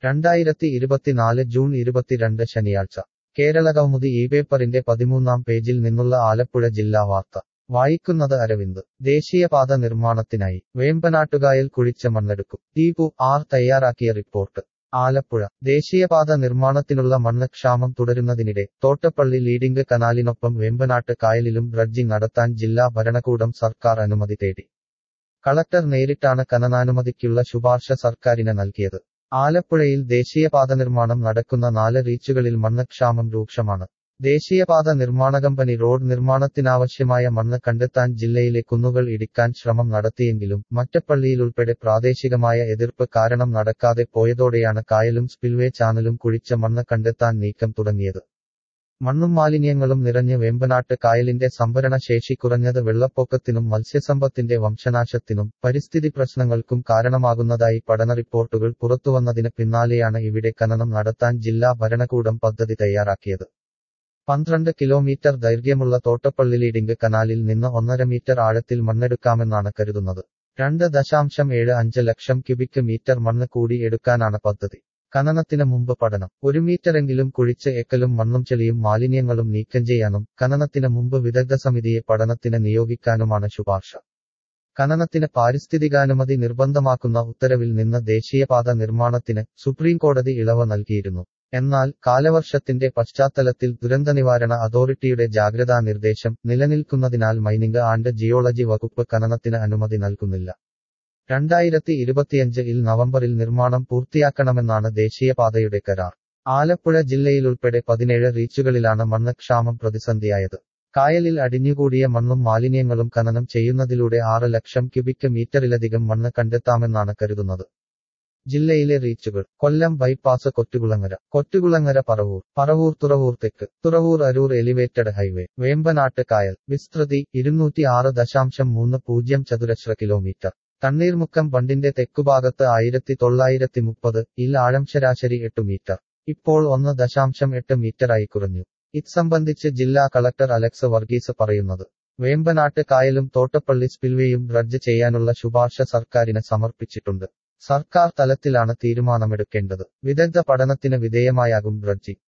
രണ്ടായിരത്തി ഇരുപത്തിനാല് ജൂൺ ഇരുപത്തിരണ്ട് ശനിയാഴ്ച കേരള കൗമുദി ഈ പേപ്പറിന്റെ പതിമൂന്നാം പേജിൽ നിന്നുള്ള ആലപ്പുഴ ജില്ലാ വാർത്ത വായിക്കുന്നത് അരവിന്ദ് ദേശീയപാത നിർമ്മാണത്തിനായി വേമ്പനാട്ടുകായൽ കുഴിച്ച മണ്ണെടുക്കും ദീപു ആർ തയ്യാറാക്കിയ റിപ്പോർട്ട് ആലപ്പുഴ ദേശീയപാത നിർമ്മാണത്തിനുള്ള മണ്ണ് ക്ഷാമം തുടരുന്നതിനിടെ തോട്ടപ്പള്ളി ലീഡിംഗ് കനാലിനൊപ്പം വേമ്പനാട്ട് കായലിലും ഡ്രഡ്ജിംഗ് നടത്താൻ ജില്ലാ ഭരണകൂടം സർക്കാർ അനുമതി തേടി കളക്ടർ നേരിട്ടാണ് ഖനനാനുമതിക്കുള്ള ശുപാർശ സർക്കാരിന് നൽകിയത് ആലപ്പുഴയിൽ ദേശീയപാത നിർമ്മാണം നടക്കുന്ന നാല് റീച്ചുകളിൽ മണ്ണ് ക്ഷാമം രൂക്ഷമാണ് ദേശീയപാത നിർമ്മാണ കമ്പനി റോഡ് നിർമ്മാണത്തിനാവശ്യമായ മണ്ണ് കണ്ടെത്താൻ ജില്ലയിലെ കുന്നുകൾ ഇടിക്കാൻ ശ്രമം നടത്തിയെങ്കിലും മറ്റപ്പള്ളിയിലുൾപ്പെടെ പ്രാദേശികമായ എതിർപ്പ് കാരണം നടക്കാതെ പോയതോടെയാണ് കായലും സ്പിൽവേ ചാനലും കുഴിച്ച മണ്ണ് കണ്ടെത്താൻ നീക്കം തുടങ്ങിയത് മണ്ണും മാലിന്യങ്ങളും നിറഞ്ഞ് വേമ്പനാട്ട് കായലിന്റെ സംഭരണ ശേഷി കുറഞ്ഞത് വെള്ളപ്പൊക്കത്തിനും മത്സ്യസമ്പത്തിന്റെ വംശനാശത്തിനും പരിസ്ഥിതി പ്രശ്നങ്ങൾക്കും കാരണമാകുന്നതായി പഠന റിപ്പോർട്ടുകൾ പുറത്തുവന്നതിന് പിന്നാലെയാണ് ഇവിടെ ഖനനം നടത്താൻ ജില്ലാ ഭരണകൂടം പദ്ധതി തയ്യാറാക്കിയത് പന്ത്രണ്ട് കിലോമീറ്റർ ദൈർഘ്യമുള്ള തോട്ടപ്പള്ളി ലീഡിംഗ് കനാലിൽ നിന്ന് ഒന്നര മീറ്റർ ആഴത്തിൽ മണ്ണെടുക്കാമെന്നാണ് കരുതുന്നത് രണ്ട് ദശാംശം ഏഴ് അഞ്ച് ലക്ഷം ക്യൂബിക് മീറ്റർ മണ്ണ് കൂടി എടുക്കാനാണ് പദ്ധതി ഖനനത്തിന് മുമ്പ് പഠനം ഒരു മീറ്ററെങ്കിലും കുഴിച്ച് എക്കലും മണ്ണും ചെളിയും മാലിന്യങ്ങളും നീക്കം ചെയ്യാനും ഖനനത്തിന് മുമ്പ് വിദഗ്ധ സമിതിയെ പഠനത്തിന് നിയോഗിക്കാനുമാണ് ശുപാർശ ഖനനത്തിന് പാരിസ്ഥിതികാനുമതി നിർബന്ധമാക്കുന്ന ഉത്തരവിൽ നിന്ന് ദേശീയപാത നിർമ്മാണത്തിന് സുപ്രീംകോടതി ഇളവ് നൽകിയിരുന്നു എന്നാൽ കാലവർഷത്തിന്റെ പശ്ചാത്തലത്തിൽ ദുരന്തനിവാരണ അതോറിറ്റിയുടെ ജാഗ്രതാ നിർദ്ദേശം നിലനിൽക്കുന്നതിനാൽ മൈനിംഗ് ആൻഡ് ജിയോളജി വകുപ്പ് ഖനനത്തിന് അനുമതി നൽകുന്നില്ല രണ്ടായിരത്തി ഇരുപത്തിയഞ്ച് ഇൽ നവംബറിൽ നിർമ്മാണം പൂർത്തിയാക്കണമെന്നാണ് ദേശീയപാതയുടെ കരാർ ആലപ്പുഴ ജില്ലയിലുൾപ്പെടെ പതിനേഴ് റീച്ചുകളിലാണ് മണ്ണ് ക്ഷാമം പ്രതിസന്ധിയായത് കായലിൽ അടിഞ്ഞുകൂടിയ മണ്ണും മാലിന്യങ്ങളും ഖനനം ചെയ്യുന്നതിലൂടെ ആറ് ലക്ഷം ക്യൂബിക് മീറ്ററിലധികം മണ്ണ് കണ്ടെത്താമെന്നാണ് കരുതുന്നത് ജില്ലയിലെ റീച്ചുകൾ കൊല്ലം ബൈപ്പാസ് കൊറ്റുകുളങ്ങര കൊറ്റുകുളങ്ങര പറവൂർ പറവൂർ തുറവൂർ തെക്ക് തുറവൂർ അരൂർ എലിവേറ്റഡ് ഹൈവേ വേമ്പനാട്ട് കായൽ വിസ്തൃതി ഇരുന്നൂറ്റി ആറ് ദശാംശം മൂന്ന് പൂജ്യം ചതുരശ്ര കിലോമീറ്റർ തണ്ണീർമുക്കം ബണ്ടിന്റെ തെക്കുഭാഗത്ത് ആയിരത്തി തൊള്ളായിരത്തി മുപ്പത് ഇൽ ആഴം ശരാശരി എട്ട് മീറ്റർ ഇപ്പോൾ ഒന്ന് ദശാംശം എട്ട് മീറ്ററായി കുറഞ്ഞു ഇത് സംബന്ധിച്ച് ജില്ലാ കളക്ടർ അലക്സ് വർഗീസ് പറയുന്നത് വേമ്പനാട്ട് കായലും തോട്ടപ്പള്ളി സ്പിൽവേയും ഡ്രഡ്ജ് ചെയ്യാനുള്ള ശുപാർശ സർക്കാരിന് സമർപ്പിച്ചിട്ടുണ്ട് സർക്കാർ തലത്തിലാണ് തീരുമാനമെടുക്കേണ്ടത് വിദഗ്ധ പഠനത്തിന് വിധേയമായാകും ഡ്രഡ്ജിംഗ്